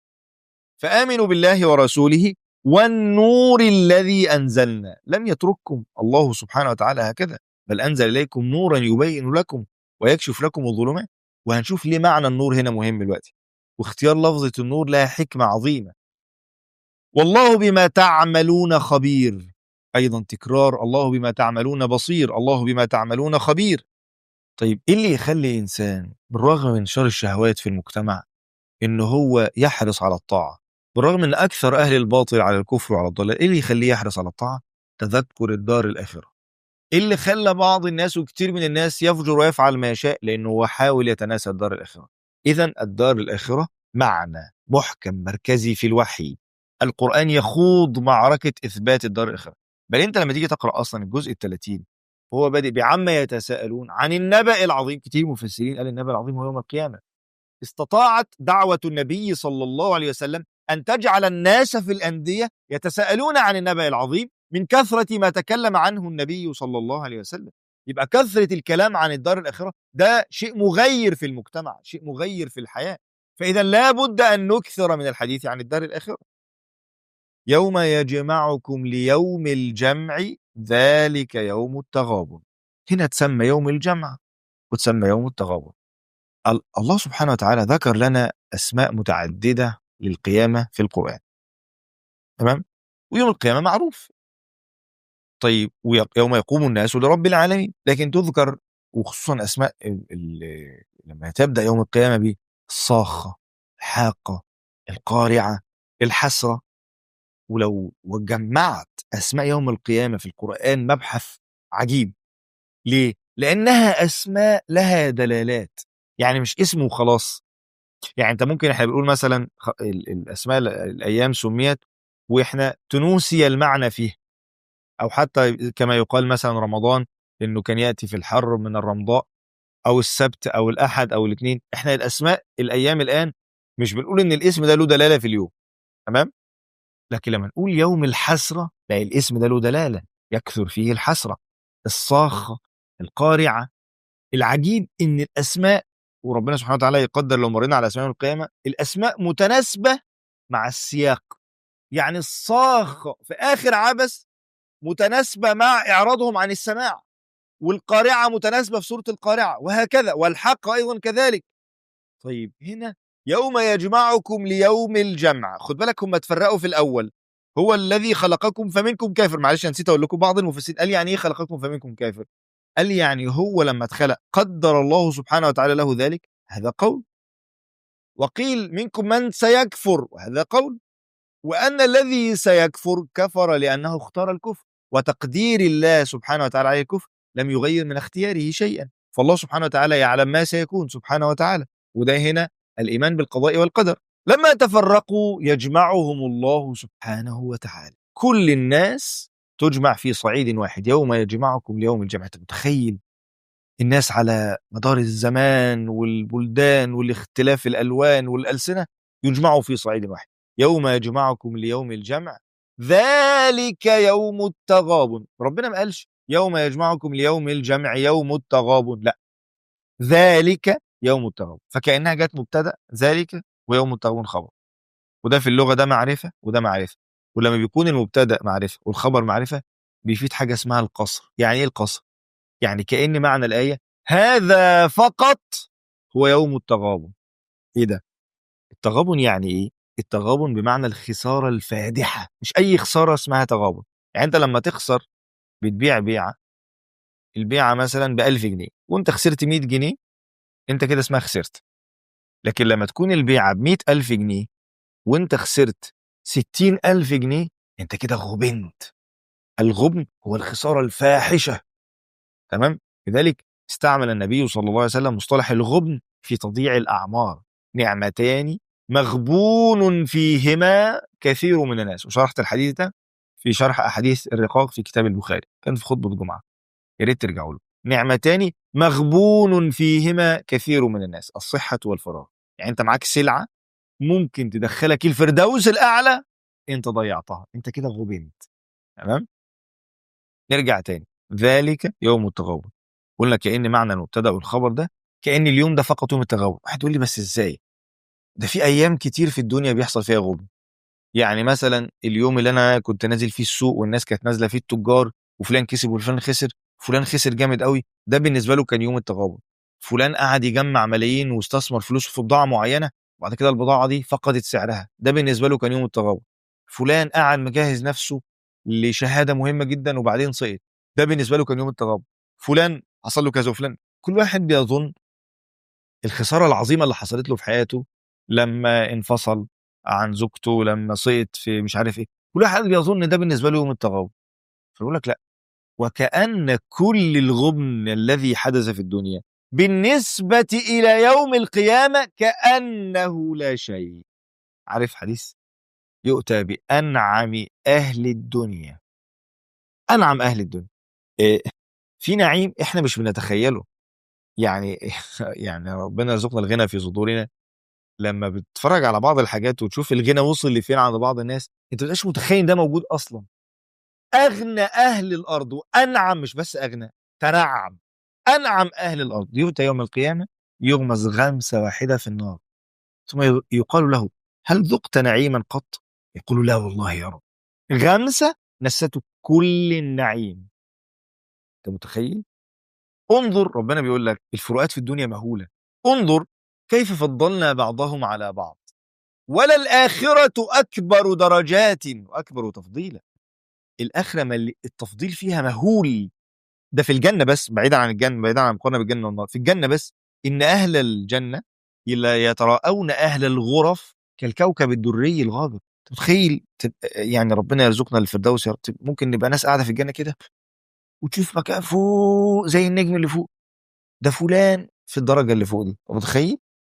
Speaker 2: فآمنوا بالله ورسوله والنور الذي أنزلنا لم يترككم الله سبحانه وتعالى هكذا بل أنزل إليكم نورا يبين لكم ويكشف لكم الظلمات وهنشوف ليه معنى النور هنا مهم دلوقتي واختيار لفظة النور لها حكمة عظيمة والله بما تعملون خبير أيضا تكرار الله بما تعملون بصير الله بما تعملون خبير طيب إيه اللي يخلي إنسان بالرغم من شر الشهوات في المجتمع إنه هو يحرص على الطاعة بالرغم من أكثر أهل الباطل على الكفر وعلى الضلال إيه اللي يخليه يحرص على الطاعة تذكر الدار الآخرة إيه اللي خلى بعض الناس وكتير من الناس يفجر ويفعل ما يشاء لأنه هو حاول يتناسى الدار الآخرة إذا الدار الآخرة معنى محكم مركزي في الوحي القرآن يخوض معركة إثبات الدار الآخرة بل أنت لما تيجي تقرأ أصلا الجزء الثلاثين هو بادئ بعما يتساءلون عن النبأ العظيم كتير مفسرين قال النبأ العظيم هو يوم القيامة استطاعت دعوة النبي صلى الله عليه وسلم أن تجعل الناس في الأندية يتساءلون عن النبأ العظيم من كثرة ما تكلم عنه النبي صلى الله عليه وسلم يبقى كثرة الكلام عن الدار الآخرة ده شيء مغير في المجتمع شيء مغير في الحياة فإذا لا بد أن نكثر من الحديث عن الدار الآخرة يوم يجمعكم ليوم الجمع ذلك يوم التغابن هنا تسمى يوم الجمع وتسمى يوم التغابن ال- الله سبحانه وتعالى ذكر لنا أسماء متعددة للقيامة في القرآن تمام ويوم القيامة معروف طيب ويوم يقوم الناس لرب العالمين لكن تذكر وخصوصا أسماء ال ال لما تبدأ يوم القيامة به الصاخة الحاقة القارعة الحسرة ولو وجمعت أسماء يوم القيامة في القرآن مبحث عجيب ليه؟ لأنها أسماء لها دلالات يعني مش اسم وخلاص يعني انت ممكن احنا بنقول مثلا خ- ال- الاسماء ال- الايام سميت واحنا تنوسي المعنى فيه او حتى كما يقال مثلا رمضان انه كان ياتي في الحر من الرمضاء او السبت او الاحد او الاثنين احنا الاسماء الايام الان مش بنقول ان الاسم ده له دلاله في اليوم تمام لكن لما نقول يوم الحسره لا الاسم ده له دلاله يكثر فيه الحسره الصاخه القارعه العجيب ان الاسماء وربنا سبحانه وتعالى يقدر لو مرينا على اسماء يوم القيامه الاسماء متناسبه مع السياق يعني الصاخه في اخر عبس متناسبه مع اعراضهم عن السماع والقارعه متناسبه في سوره القارعه وهكذا والحق ايضا كذلك طيب هنا يوم يجمعكم ليوم الجمع خد بالك هم اتفرقوا في الاول هو الذي خلقكم فمنكم كافر معلش أنا نسيت اقول لكم بعض المفسرين قال يعني ايه خلقكم فمنكم كافر قال يعني هو لما اتخلق قدر الله سبحانه وتعالى له ذلك هذا قول وقيل منكم من سيكفر وهذا قول وأن الذي سيكفر كفر لأنه اختار الكفر وتقدير الله سبحانه وتعالى عليه الكفر لم يغير من اختياره شيئا فالله سبحانه وتعالى يعلم ما سيكون سبحانه وتعالى وده هنا الإيمان بالقضاء والقدر لما تفرقوا يجمعهم الله سبحانه وتعالى كل الناس تجمع في صعيد واحد يوم يجمعكم ليوم الجمع أنت متخيل الناس على مدار الزمان والبلدان والاختلاف الألوان والألسنة يجمعوا في صعيد واحد يوم يجمعكم ليوم الجمع ذلك يوم التغابن ربنا ما قالش يوم يجمعكم ليوم الجمع يوم التغابن لا ذلك يوم التغابن فكأنها جت مبتدأ ذلك ويوم التغابن خبر وده في اللغة ده معرفة وده معرفة ولما بيكون المبتدأ معرفة والخبر معرفة بيفيد حاجة اسمها القصر يعني ايه القصر يعني كأن معنى الآية هذا فقط هو يوم التغابن ايه ده التغابن يعني ايه التغابن بمعنى الخسارة الفادحة مش أي خسارة اسمها تغابن يعني أنت لما تخسر بتبيع بيعة البيعة مثلا ب 1000 جنيه وأنت خسرت 100 جنيه أنت كده اسمها خسرت لكن لما تكون البيعة ب 100000 جنيه وأنت خسرت 60000 جنيه أنت كده غبنت الغبن هو الخسارة الفاحشة تمام لذلك استعمل النبي صلى الله عليه وسلم مصطلح الغبن في تضييع الأعمار نعمتان مغبون فيهما كثير من الناس وشرحت الحديث ده في شرح أحاديث الرقاق في كتاب البخاري كان في خطبة الجمعة يا ريت ترجعوا له نعمتان مغبون فيهما كثير من الناس الصحة والفراغ يعني أنت معاك سلعة ممكن تدخلك الفردوس الأعلى أنت ضيعتها أنت كده غبنت تمام نرجع تاني ذلك يوم التغابن قلنا كأن معنى المبتدأ والخبر ده كأن اليوم ده فقط يوم التغابن واحد يقول لي بس ازاي ده في ايام كتير في الدنيا بيحصل فيها غبن يعني مثلا اليوم اللي انا كنت نازل فيه السوق والناس كانت نازله فيه التجار وفلان كسب وفلان خسر فلان خسر جامد قوي ده بالنسبه له كان يوم التغابن فلان قعد يجمع ملايين واستثمر فلوسه في بضاعه معينه وبعد كده البضاعه دي فقدت سعرها ده بالنسبه له كان يوم التغابن فلان قعد مجهز نفسه لشهاده مهمه جدا وبعدين سقط ده بالنسبه له كان يوم التغابن فلان حصل له كذا وفلان كل واحد بيظن الخساره العظيمه اللي حصلت له في حياته لما انفصل عن زوجته لما سقط في مش عارف ايه كل واحد بيظن ده بالنسبه له يوم التغابن فيقول لك لا وكأن كل الغبن الذي حدث في الدنيا بالنسبة إلى يوم القيامة كأنه لا شيء عارف حديث يؤتى بأنعم أهل الدنيا أنعم أهل الدنيا إيه في نعيم إحنا مش بنتخيله يعني يعني ربنا يرزقنا الغنى في صدورنا لما بتتفرج على بعض الحاجات وتشوف الغنى وصل لفين عند بعض الناس انت مبتبقاش متخيل ده موجود اصلا اغنى اهل الارض وانعم مش بس اغنى تنعم انعم اهل الارض يؤتى يوم القيامه يغمز غمسه واحده في النار ثم يقال له هل ذقت نعيما قط يقول لا والله يا رب غمسه نسته كل النعيم انت متخيل انظر ربنا بيقول لك الفروقات في الدنيا مهولة انظر كيف فضلنا بعضهم على بعض وللآخرة أكبر درجات وأكبر تفضيلا الآخرة مل... التفضيل فيها مهول ده في الجنة بس بعيدا عن الجنة بعيدا عن المقارنة بالجنة والنار في الجنة بس إن أهل الجنة لا يتراءون أهل الغرف كالكوكب الدري الغابر أنت متخيل تبقى- يعني ربنا يرزقنا الفردوس يا رب ممكن نبقى ناس قاعدة في الجنة كده وتشوف مكان فوق زي النجم اللي فوق ده فلان في الدرجة اللي فوق دي أنت متخيل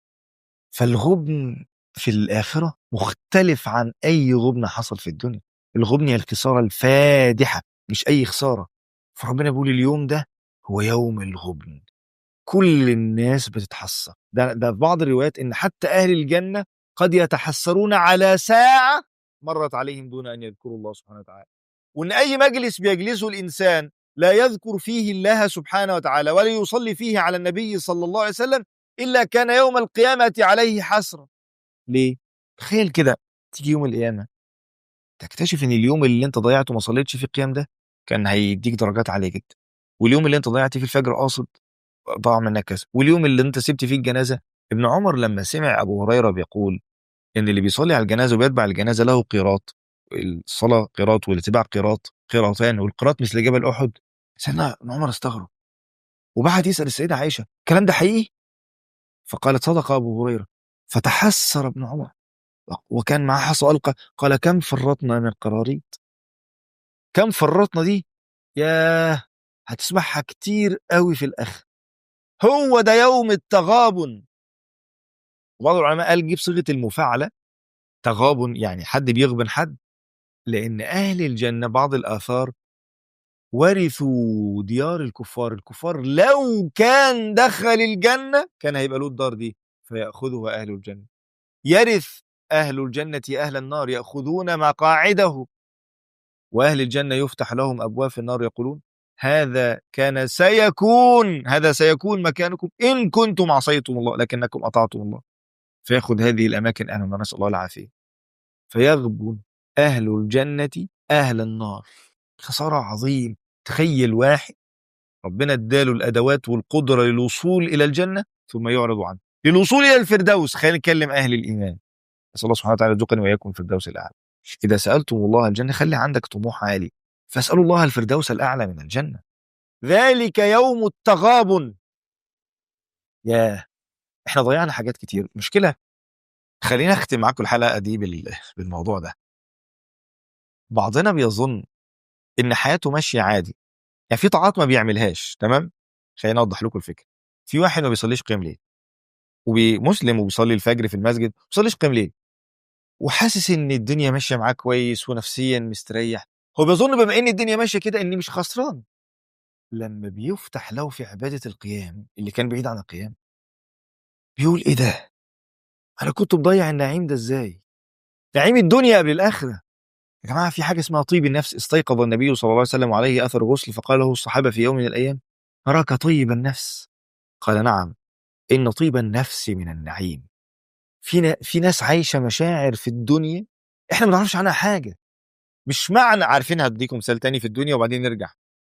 Speaker 2: فالغبن في الآخرة مختلف عن أي غبن حصل في الدنيا الغبن هي الخسارة الفادحة مش أي خسارة فربنا بيقول اليوم ده هو يوم الغبن كل الناس بتتحسر ده, ده في بعض الروايات إن حتى أهل الجنة قد يتحسرون على ساعة مرت عليهم دون أن يذكروا الله سبحانه وتعالى وإن أي مجلس بيجلسه الإنسان لا يذكر فيه الله سبحانه وتعالى ولا يصلي فيه على النبي صلى الله عليه وسلم إلا كان يوم القيامة عليه حسرة ليه؟ تخيل كده تيجي يوم القيامة تكتشف إن اليوم اللي أنت ضيعته ما صليتش فيه القيام ده كان هيديك درجات عالية جدا واليوم اللي أنت ضيعت فيه الفجر قاصد ضاع منك كذا واليوم اللي أنت سبت فيه الجنازة ابن عمر لما سمع أبو هريرة بيقول إن اللي بيصلي على الجنازة وبيتبع الجنازة له قيراط الصلاة قيراط والاتباع قيراط قيراطان والقيراط مثل جبل أحد سيدنا ابن عمر استغرب وبعد يسأل السيدة عائشة الكلام ده حقيقي فقالت صدق أبو هريرة فتحسر ابن عمر وكان معاه حصى ألقى قال كم فرطنا من قراريط كم فرطنا دي ياه هتسمعها كتير قوي في الآخر هو ده يوم التغابن وبعض العلماء قال جيب صيغة المفاعلة تغابن يعني حد بيغبن حد لأن أهل الجنة بعض الآثار ورثوا ديار الكفار الكفار لو كان دخل الجنة كان هيبقى له الدار دي فيأخذها أهل الجنة يرث أهل الجنة أهل النار يأخذون مقاعده وأهل الجنة يفتح لهم أبواب في النار يقولون هذا كان سيكون هذا سيكون مكانكم إن كنتم عصيتم الله لكنكم أطعتم الله فيأخذ هذه الأماكن أهل النار نسأل الله العافية فيغبن أهل الجنة أهل النار خسارة عظيم تخيل واحد ربنا اداله الأدوات والقدرة للوصول إلى الجنة ثم يعرض عنه للوصول إلى الفردوس خلينا نكلم أهل الإيمان نسأل الله سبحانه وتعالى يرزقني وإياكم الفردوس الأعلى إذا سألتم الله الجنة خلي عندك طموح عالي فاسألوا الله الفردوس الأعلى من الجنة ذلك يوم التغابن ياه احنا ضيعنا حاجات كتير مشكلة خلينا اختم معاكم الحلقة دي بال- بالموضوع ده بعضنا بيظن ان حياته ماشية عادي يعني في طاعات ما بيعملهاش تمام خلينا اوضح لكم الفكرة في واحد ما بيصليش قيام ليل ومسلم وبيصلي الفجر في المسجد ما بيصليش قيام ليل وحاسس ان الدنيا ماشيه معاه كويس ونفسيا مستريح هو بيظن بما ان الدنيا ماشيه كده اني مش خسران لما بيفتح له في عباده القيام اللي كان بعيد عن القيام بيقول ايه ده انا كنت مضيع النعيم ده ازاي نعيم الدنيا قبل الاخره يا جماعه في حاجه اسمها طيب النفس استيقظ النبي صلى الله عليه وسلم عليه اثر غسل فقال له الصحابه في يوم من الايام اراك طيب النفس قال نعم ان طيب النفس من النعيم في نا- في ناس عايشه مشاعر في الدنيا احنا ما نعرفش عنها حاجه مش معنى عارفين هديكم مثال تاني في الدنيا وبعدين نرجع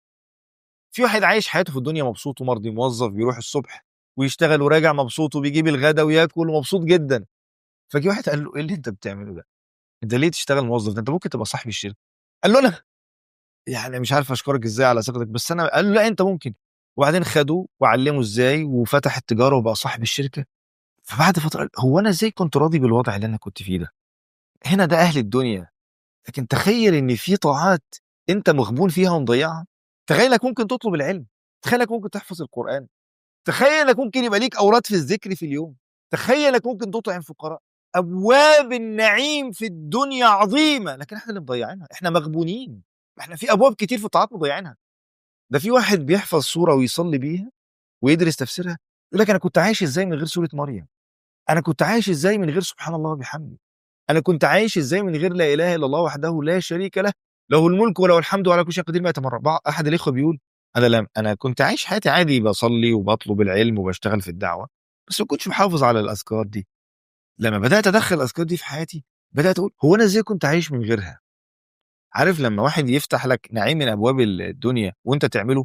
Speaker 2: في واحد عايش حياته في الدنيا مبسوط ومرضي موظف بيروح الصبح ويشتغل وراجع مبسوط وبيجيب الغدا وياكل ومبسوط جدا فجي واحد قال له ايه اللي انت بتعمله ده انت ليه تشتغل موظف ده انت ممكن تبقى صاحب الشركه قال له انا يعني مش عارف اشكرك ازاي على ثقتك بس انا قال له لا انت ممكن وبعدين خدوه وعلمه ازاي وفتح التجاره وبقى صاحب الشركه فبعد فتره قال هو انا ازاي كنت راضي بالوضع اللي انا كنت فيه ده هنا ده اهل الدنيا لكن تخيل ان في طاعات انت مغبون فيها ومضيعها تخيل انك ممكن تطلب العلم تخيل انك ممكن تحفظ القران تخيل انك ممكن يبقى ليك اوراد في الذكر في اليوم تخيل انك ممكن تطعم فقراء ابواب النعيم في الدنيا عظيمه لكن احنا اللي مضيعينها احنا مغبونين احنا في ابواب كتير في الطاعات مضيعينها ده في واحد بيحفظ سوره ويصلي بيها ويدرس تفسيرها يقول لك انا كنت عايش ازاي من غير سوره مريم انا كنت عايش ازاي من غير سبحان الله وبحمده انا كنت عايش ازاي من غير لا اله الا الله وحده لا شريك له له الملك وله الحمد وعلى كل شيء قدير 100 مره بعض احد الاخوه بيقول انا لم انا كنت عايش حياتي عادي بصلي وبطلب العلم وبشتغل في الدعوه بس ما كنتش محافظ على الاذكار دي لما بدات ادخل الاذكار دي في حياتي بدات اقول هو انا ازاي كنت عايش من غيرها عارف لما واحد يفتح لك نعيم من ابواب الدنيا وانت تعمله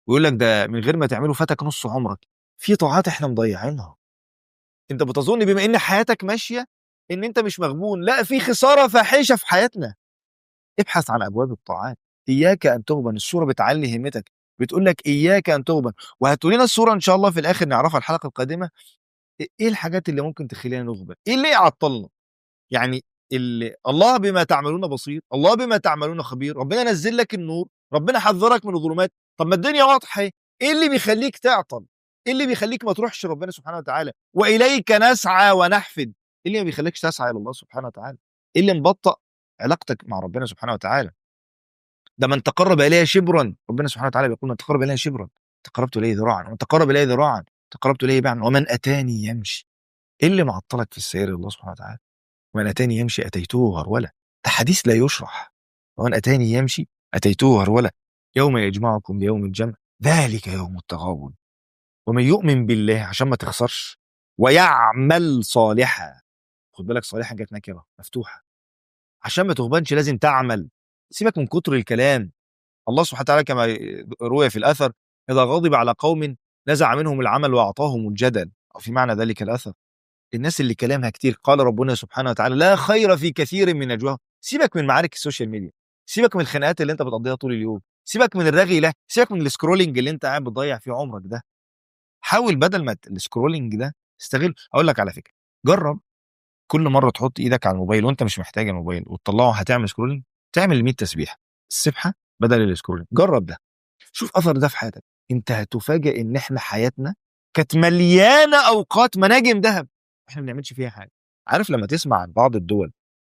Speaker 2: ويقول لك ده من غير ما تعمله فاتك نص عمرك في طاعات احنا مضيعينها انت بتظن بما ان حياتك ماشيه ان انت مش مغبون لا في خساره فاحشه في حياتنا ابحث عن ابواب الطاعات اياك ان تغبن السوره بتعلي همتك بتقول لك اياك ان تغبن وهتقول لنا السوره ان شاء الله في الاخر نعرفها الحلقه القادمه ايه الحاجات اللي ممكن تخلينا نغبن ايه اللي يعطلنا يعني اللي الله بما تعملون بصير الله بما تعملون خبير ربنا نزل لك النور ربنا حذرك من الظلمات طب ما الدنيا واضحه ايه إيه اللي بيخليك تعطل ايه اللي بيخليك ما تروحش ربنا سبحانه وتعالى واليك نسعى ونحفد ايه اللي ما بيخليكش تسعى الى الله سبحانه وتعالى ايه اللي مبطئ علاقتك مع ربنا سبحانه وتعالى ده من تقرب الي شبرا ربنا سبحانه وتعالى بيقول من تقرب الي شبرا تقربت اليه ذراعا ومن تقرب الي ذراعا تقربت اليه باعا ومن اتاني يمشي ايه اللي معطلك في السير الى الله سبحانه وتعالى ومن اتاني يمشي اتيته هروله ده حديث لا يشرح ومن اتاني يمشي اتيته هروله يوم يجمعكم ليوم الجمع ذلك يوم التغابن ومن يؤمن بالله عشان ما تخسرش ويعمل صالحا خد بالك صالحا جت نكره مفتوحه عشان ما تغبنش لازم تعمل سيبك من كتر الكلام الله سبحانه وتعالى كما روي في الاثر اذا غضب على قوم نزع منهم العمل واعطاهم الجدل او في معنى ذلك الاثر الناس اللي كلامها كتير قال ربنا سبحانه وتعالى لا خير في كثير من نجواهم سيبك من معارك السوشيال ميديا سيبك من الخناقات اللي انت بتقضيها طول اليوم سيبك من الرغي له سيبك من السكرولينج اللي انت قاعد بتضيع فيه عمرك ده حاول بدل ما ت- السكرولينج ده استغل اقول لك على فكره جرب كل مره تحط ايدك على الموبايل وانت مش محتاج الموبايل وتطلعه هتعمل سكرولينج تعمل 100 تسبيحه السبحه بدل السكرولينج جرب ده شوف اثر ده في حياتك انت هتفاجئ ان احنا حياتنا كانت مليانه اوقات مناجم ذهب احنا ما بنعملش فيها حاجه عارف لما تسمع عن بعض الدول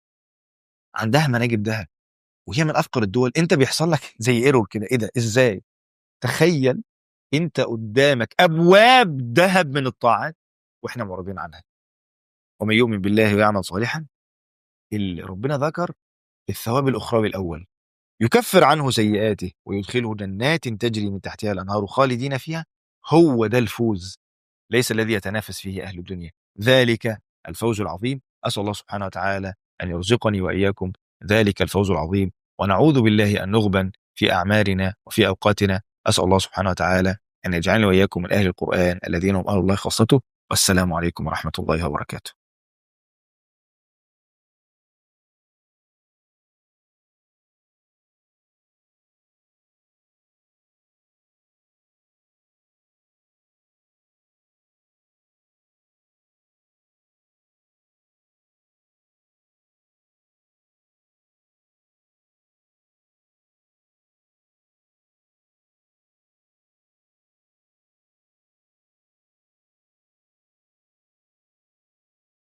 Speaker 2: عندها مناجم ذهب وهي من افقر الدول انت بيحصل لك زي ايرور كده ايه ده ازاي تخيل انت قدامك ابواب ذهب من الطاعات واحنا معرضين عنها ومن يؤمن بالله ويعمل صالحا اللي ربنا ذكر الثواب الاخروي الاول يكفر عنه سيئاته ويدخله جنات تجري من تحتها الانهار خالدين فيها هو ده الفوز ليس الذي يتنافس فيه اهل الدنيا ذلك الفوز العظيم اسال الله سبحانه وتعالى ان يرزقني واياكم ذلك الفوز العظيم ونعوذ بالله ان نغبن في اعمارنا وفي اوقاتنا اسال الله سبحانه وتعالى ان يجعلني واياكم من اهل القران الذين هم اهل الله خاصته والسلام عليكم ورحمه الله وبركاته